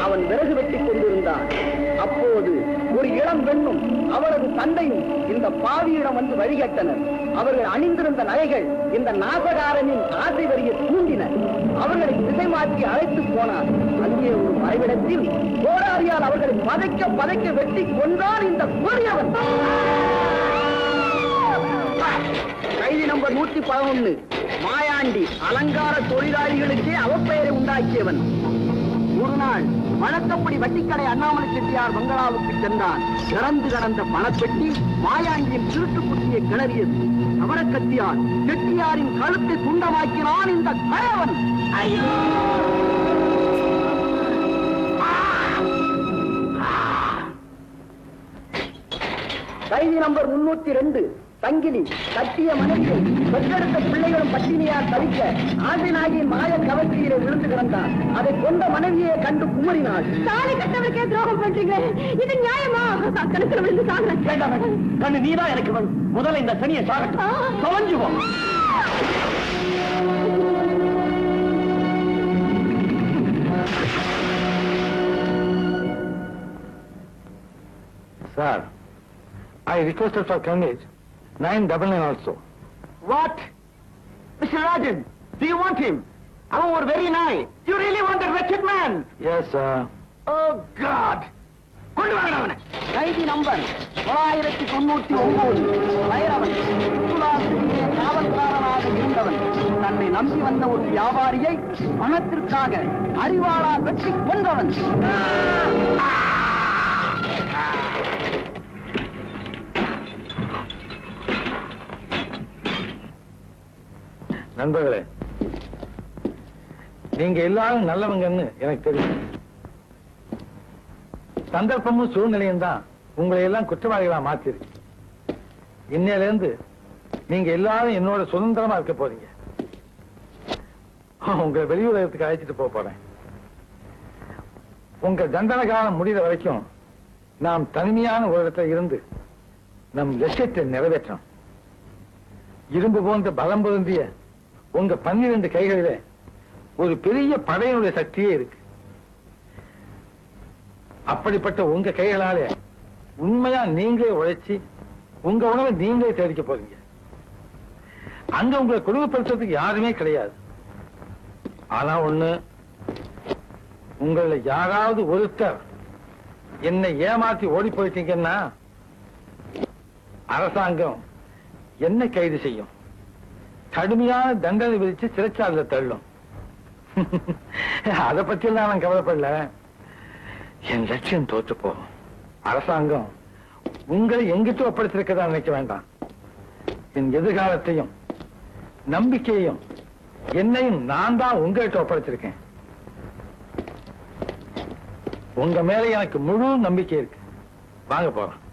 அவன் விறகு வெட்டிக் கொண்டிருந்தான் அப்போது ஒரு இளம் பெண்ணும் அவரது தந்தையும் இந்த பாவியிடம் வந்து வழிகட்டனர் அவர்கள் அணிந்திருந்த நகைகள் இந்த நாசகாரனின் ஆசை வரியை தூண்டின அவர்களை திசை மாற்றி அழைத்து போனார் அங்கே ஒரு மறைவிடத்தில் கோடாரியால் அவர்களை பதைக்க பதைக்க வெட்டி கொன்றான் இந்த கொடியவன் கைதி நம்பர் நூத்தி பதினொன்னு மாயாண்டி அலங்கார தொழிலாளிகளுக்கே அவப்பெயரை உண்டாக்கியவன் ஒரு நாள் வழக்கப்படி வட்டிக்கடை அண்ணாமலை செட்டியார் பங்களாவுக்கு சென்றான் இறந்து கடந்த பணப்பெட்டி மாயாண்டியின் திருட்டு குட்டியை கிளறியது கவரக்கத்தியால் செட்டியாரின் கழுத்தை துண்டமாக்கினான் இந்த கயவன் ஐயோ! கைதி நம்பர் முன்னூத்தி ரெண்டு சங்கிலி கட்டிய மனைவி பெற்றெடுத்த பிள்ளைகளும் பட்டினியால் தவிக்க ஆண்டினாகியின் மாய கவர்ச்சியிலே விழுந்து கிடந்தான் அதை கொண்ட மனைவியை கண்டு குமரினாள் தாலி கட்டவளுக்கே துரோகம் பண்றீங்க இது நியாயமா கணக்கில் விழுந்து சாகுறேன் வேண்டாம் வேண்டாம். கண்ணு நீதான் எனக்கு வேணும் முதல்ல இந்த சனியை சாகட்டும் தொலைஞ்சுவோம் Sir, I requested for conveyance, nine double nine also. What mister Rajan do you want him அவன் ஒரு வெரி நாய் you really want that wretched man Yes, sir. Oh God! கொண்டு வாங்க அவனை கைதி நம்பர் தொள்ளாயிரத்தி தொண்ணூத்தி ஒன்பது வைரவன் சுற்றுலாத்துறையிலே காவல்காரனாக இருந்தவன் தன்னை நம்பி வந்த ஒரு வியாபாரியை பணத்திற்காக அறிவாளால் வெட்டி கொன்றவன் நண்பர்களே நீங்க எல்லாரும் நல்லவங்கன்னு எனக்கு தெரியும் சந்தர்ப்பமும் சூழ்நிலையும் தான் உங்களை எல்லாம் குற்றவாளிகளா மாத்திருக்கு இன்னையில இருந்து நீங்க எல்லாரும் என்னோட சுதந்திரமா இருக்க போறீங்க உங்களை வெளியுலகத்துக்கு அழைச்சிட்டு போக போறேன் உங்க தண்டனை காலம் முடிகிற வரைக்கும் நாம் தனிமையான ஒரு இடத்துல இருந்து நம் லட்சியத்தை நிறைவேற்றணும் இரும்பு போன்ற பலம் பொருந்திய உங்க பன்னிரண்டு கைகளிலே ஒரு பெரிய படையினுடைய சக்தியே இருக்கு அப்படிப்பட்ட உங்க கைகளாலே உண்மையா நீங்களே உழைச்சி உங்க உணவை நீங்களே தேடிக்க போறீங்க அங்க உங்களை கொடுமைப்படுத்துறதுக்கு யாருமே கிடையாது ஆனா ஒண்ணு உங்கள யாராவது ஒருத்தர் என்னை ஏமாத்தி ஓடி போயிட்டீங்கன்னா அரசாங்கம் என்ன கைது செய்யும் கடுமையான தண்டனை விதிச்சு சிறைச்சாலையில தள்ளும் அதை பத்தி எல்லாம் நான் கவலைப்படல என் லட்சியம் தோற்று போகும் அரசாங்கம் உங்களை எங்கிட்ட ஒப்படைச்சிருக்கதா நினைக்க வேண்டாம் என் எதிர்காலத்தையும் நம்பிக்கையையும் என்னையும் நான் தான் உங்ககிட்ட ஒப்படைச்சிருக்கேன் உங்க மேல எனக்கு முழு நம்பிக்கை இருக்கு வாங்க போறோம்